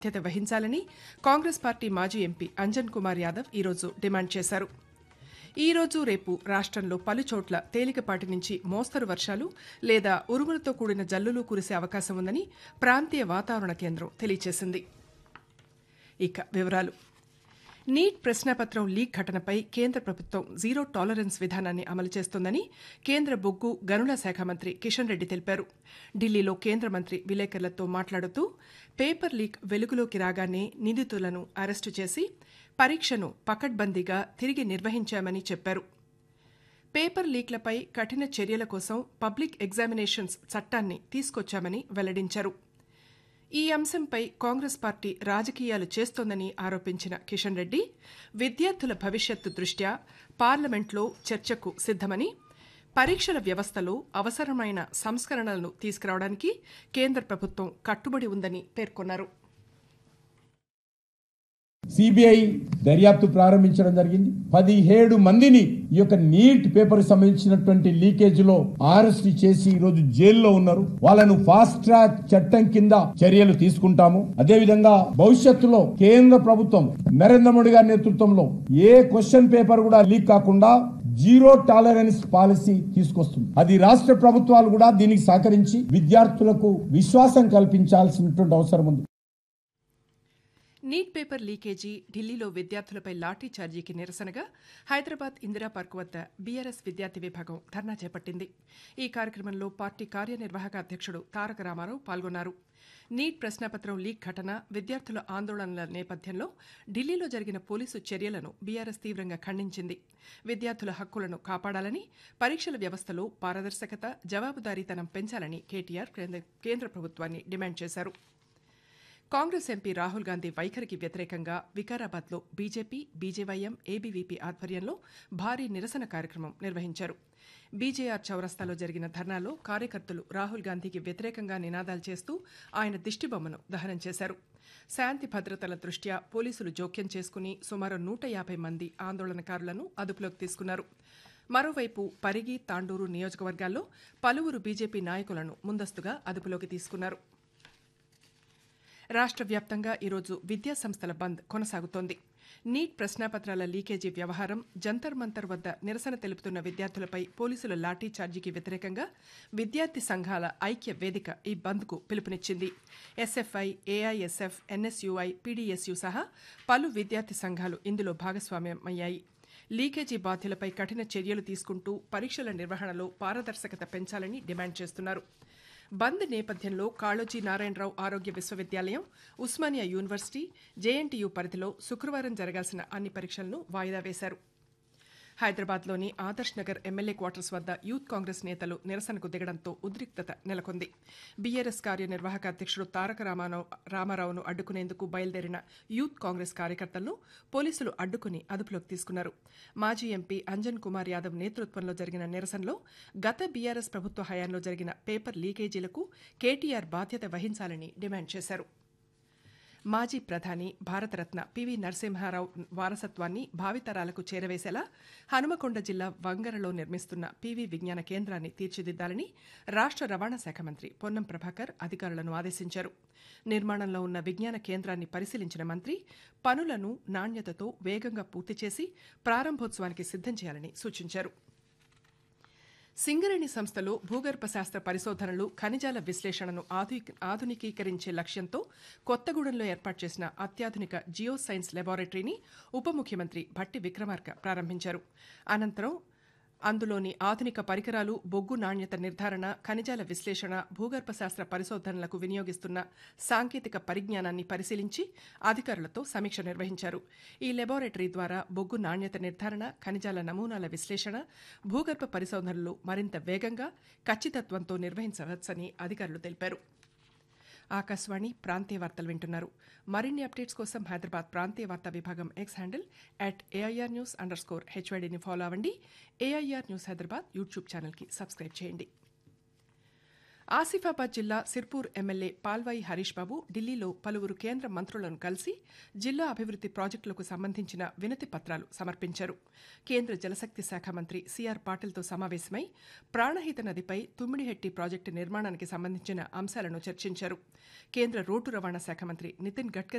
బాధ్యత వహించాలని కాంగ్రెస్ పార్టీ మాజీ ఎంపీ అంజన్ కుమార్ యాదవ్ ఈరోజు డిమాండ్ చేశారు ఈ రోజు రేపు రాష్ట్రంలో పలు చోట్ల తేలికపాటి నుంచి మోస్తరు వర్షాలు లేదా ఉరుములతో కూడిన జల్లులు కురిసే అవకాశం ఉందని ప్రాంతీయ వాతావరణ కేంద్రం తెలియజేసింది ఇక వివరాలు నీట్ ప్రశ్నాపత్రం లీక్ ఘటనపై కేంద్ర ప్రభుత్వం జీరో టాలరెన్స్ విధానాన్ని అమలు చేస్తోందని కేంద్ర బొగ్గు గనుల శాఖ మంత్రి కిషన్ రెడ్డి తెలిపారు ఢిల్లీలో కేంద్ర మంత్రి విలేకరులతో మాట్లాడుతూ పేపర్ లీక్ వెలుగులోకి రాగానే నిందితులను అరెస్టు చేసి పరీక్షను పకడ్బందీగా తిరిగి నిర్వహించామని చెప్పారు పేపర్ లీక్లపై కఠిన చర్యల కోసం పబ్లిక్ ఎగ్జామినేషన్స్ చట్టాన్ని తీసుకొచ్చామని వెల్లడించారు ఈ అంశంపై కాంగ్రెస్ పార్టీ రాజకీయాలు చేస్తోందని ఆరోపించిన కిషన్ రెడ్డి విద్యార్థుల భవిష్యత్తు దృష్ట్యా పార్లమెంట్లో చర్చకు సిద్దమని పరీక్షల వ్యవస్థలో అవసరమైన సంస్కరణలను తీసుకురావడానికి కేంద్ర ప్రభుత్వం కట్టుబడి ఉందని పేర్కొన్నారు సిబిఐ దర్యాప్తు ప్రారంభించడం జరిగింది పదిహేడు మందిని ఈ యొక్క నీట్ పేపర్ సంబంధించినటువంటి లీకేజ్ లో అరెస్ట్ చేసి ఈ రోజు జైల్లో ఉన్నారు వాళ్ళను ఫాస్ట్ ట్రాక్ చట్టం కింద చర్యలు తీసుకుంటాము అదే విధంగా భవిష్యత్తులో కేంద్ర ప్రభుత్వం నరేంద్ర మోడీ గారి నేతృత్వంలో ఏ క్వశ్చన్ పేపర్ కూడా లీక్ కాకుండా జీరో టాలరెన్స్ పాలసీ తీసుకొస్తుంది అది రాష్ట్ర ప్రభుత్వాలు కూడా దీనికి సహకరించి విద్యార్థులకు విశ్వాసం కల్పించాల్సినటువంటి అవసరం ఉంది నీట్ పేపర్ లీకేజీ ఢిల్లీలో విద్యార్థులపై లాఠీ ఛార్జీకి నిరసనగా హైదరాబాద్ ఇందిరా పార్క్ వద్ద బీఆర్ఎస్ విద్యార్థి విభాగం ధర్నా చేపట్టింది ఈ కార్యక్రమంలో పార్టీ కార్యనిర్వాహక అధ్యక్షుడు తారక రామారావు పాల్గొన్నారు నీట్ ప్రశ్నాపత్రం లీక్ ఘటన విద్యార్థుల ఆందోళనల నేపథ్యంలో ఢిల్లీలో జరిగిన పోలీసు చర్యలను బీఆర్ఎస్ తీవ్రంగా ఖండించింది విద్యార్థుల హక్కులను కాపాడాలని పరీక్షల వ్యవస్థలో పారదర్శకత జవాబుదారీతనం పెంచాలని కేటీఆర్ కేంద్ర- కేంద్ర ప్రభుత్వాన్ని డిమాండ్ చేశారు కాంగ్రెస్ ఎంపీ రాహుల్ గాంధీ వైఖరికి వ్యతిరేకంగా వికారాబాద్లో బీజేపీ బీజేవైఎం ఏబీవీపీ ఆధ్వర్యంలో భారీ నిరసన కార్యక్రమం నిర్వహించారు బీజేఆర్ చౌరస్తాలో జరిగిన ధర్నాలో కార్యకర్తలు రాహుల్ గాంధీకి వ్యతిరేకంగా నినాదాలు చేస్తూ ఆయన దిష్టిబొమ్మను దహనం చేశారు శాంతి భద్రతల దృష్ట్యా పోలీసులు జోక్యం చేసుకుని సుమారు నూట యాభై మంది ఆందోళనకారులను అదుపులోకి తీసుకున్నారు మరోవైపు పరిగి తాండూరు నియోజకవర్గాల్లో పలువురు బీజేపీ నాయకులను ముందస్తుగా అదుపులోకి తీసుకున్నారు రాష్ట్ర వ్యాప్తంగా ఈరోజు విద్యా సంస్థల బంద్ కొనసాగుతోంది నీట్ ప్రశ్నాపత్రాల లీకేజీ వ్యవహారం జంతర్ మంతర్ వద్ద నిరసన తెలుపుతున్న విద్యార్థులపై పోలీసుల లాఠీ ఛార్జీకి వ్యతిరేకంగా విద్యార్థి సంఘాల ఐక్య వేదిక ఈ బంద్కు పిలుపునిచ్చింది ఎస్ఎఫ్ఐ ఏఐఎస్ఎఫ్ ఎన్ఎస్యుఐ పీడీఎస్యు సహా పలు విద్యార్థి సంఘాలు ఇందులో భాగస్వామ్యమయ్యాయి లీకేజీ బాధ్యులపై కఠిన చర్యలు తీసుకుంటూ పరీక్షల నిర్వహణలో పారదర్శకత పెంచాలని డిమాండ్ చేస్తున్నారు బంద్ నేపథ్యంలో కాళోజీ నారాయణరావు ఆరోగ్య విశ్వవిద్యాలయం ఉస్మానియా యూనివర్సిటీ జేఎన్టీయూ పరిధిలో శుక్రవారం జరగాల్సిన అన్ని పరీక్షలను వాయిదా వేశారు హైదరాబాద్లోని ఆదర్శ్ నగర్ ఎమ్మెల్యే క్వార్టర్స్ వద్ద యూత్ కాంగ్రెస్ నేతలు నిరసనకు దిగడంతో ఉద్రిక్తత నెలకొంది బీఆర్ఎస్ కార్యనిర్వాహక అధ్యక్షుడు తారక రామారావు రామారావును అడ్డుకునేందుకు బయలుదేరిన యూత్ కాంగ్రెస్ కార్యకర్తలను పోలీసులు అడ్డుకుని అదుపులోకి తీసుకున్నారు మాజీ ఎంపీ అంజన్ కుమార్ యాదవ్ నేతృత్వంలో జరిగిన నిరసనలో గత బీఆర్ఎస్ ప్రభుత్వ హయాంలో జరిగిన పేపర్ లీకేజీలకు కేటీఆర్ బాధ్యత వహించాలని డిమాండ్ చేశారు మాజీ ప్రధాని భారతరత్న పివి నరసింహారావు వారసత్వాన్ని భావితరాలకు చేరవేసేలా హనుమకొండ జిల్లా వంగరలో నిర్మిస్తున్న పివి విజ్ఞాన కేంద్రాన్ని తీర్చిదిద్దాలని రాష్ట్ర రవాణా శాఖ మంత్రి పొన్నం ప్రభాకర్ అధికారులను ఆదేశించారు నిర్మాణంలో ఉన్న విజ్ఞాన కేంద్రాన్ని పరిశీలించిన మంత్రి పనులను నాణ్యతతో వేగంగా పూర్తి చేసి ప్రారంభోత్సవానికి సిద్దం చేయాలని సూచించారు సింగరేణి సంస్థలో భూగర్భ శాస్త్ర పరిశోధనలు ఖనిజాల విశ్లేషణను ఆధు- ఆధునికీకరించే లక్ష్యంతో కొత్తగూడెంలో ఏర్పాటు చేసిన అత్యాధునిక జియో సైన్స్ లెబారెటరీని ఉప ముఖ్యమంత్రి భట్టి విక్రమార్క ప్రారంభించారు అనంతరం అందులోని ఆధునిక పరికరాలు బొగ్గు నాణ్యత నిర్ధారణ ఖనిజాల విశ్లేషణ భూగర్భ శాస్త్ర పరిశోధనలకు వినియోగిస్తున్న సాంకేతిక పరిజ్ఞానాన్ని పరిశీలించి అధికారులతో సమీక్ష నిర్వహించారు ఈ లెబారెటరీ ద్వారా బొగ్గు నాణ్యత నిర్ధారణ ఖనిజాల నమూనాల విశ్లేషణ భూగర్భ పరిశోధనలు మరింత వేగంగా ఖచ్చితత్వంతో నిర్వహించవచ్చని అధికారులు తెలిపారు ఆకాశవాణి ప్రాంతీయ వార్తలు వింటున్నారు మరిన్ని అప్డేట్స్ కోసం హైదరాబాద్ ప్రాంతీయ వార్తా విభాగం X handle at AIR news underscore హెచ్వైడీని ఫాలో అవ్వండి ఏఐఆర్ న్యూస్ హైదరాబాద్ యూట్యూబ్ ఛానల్కి సబ్స్క్రైబ్ చేయండి ఆసిఫాబాద్ జిల్లా సిర్పూర్ ఎమ్మెల్యే పాల్వాయి హరీష్ బాబు ఢిల్లీలో పలువురు కేంద్ర మంత్రులను కలిసి జిల్లా అభివృద్ది ప్రాజెక్టులకు సంబంధించిన వినతి పత్రాలు సమర్పించారు కేంద్ర జలశక్తి శాఖ మంత్రి సిఆర్ పాటిల్తో సమావేశమై ప్రాణహిత నదిపై తుమ్మిడిహెట్టి ప్రాజెక్టు నిర్మాణానికి సంబంధించిన అంశాలను చర్చించారు కేంద్ర రోడ్డు రవాణా శాఖ మంత్రి నితిన్ గడ్కరీ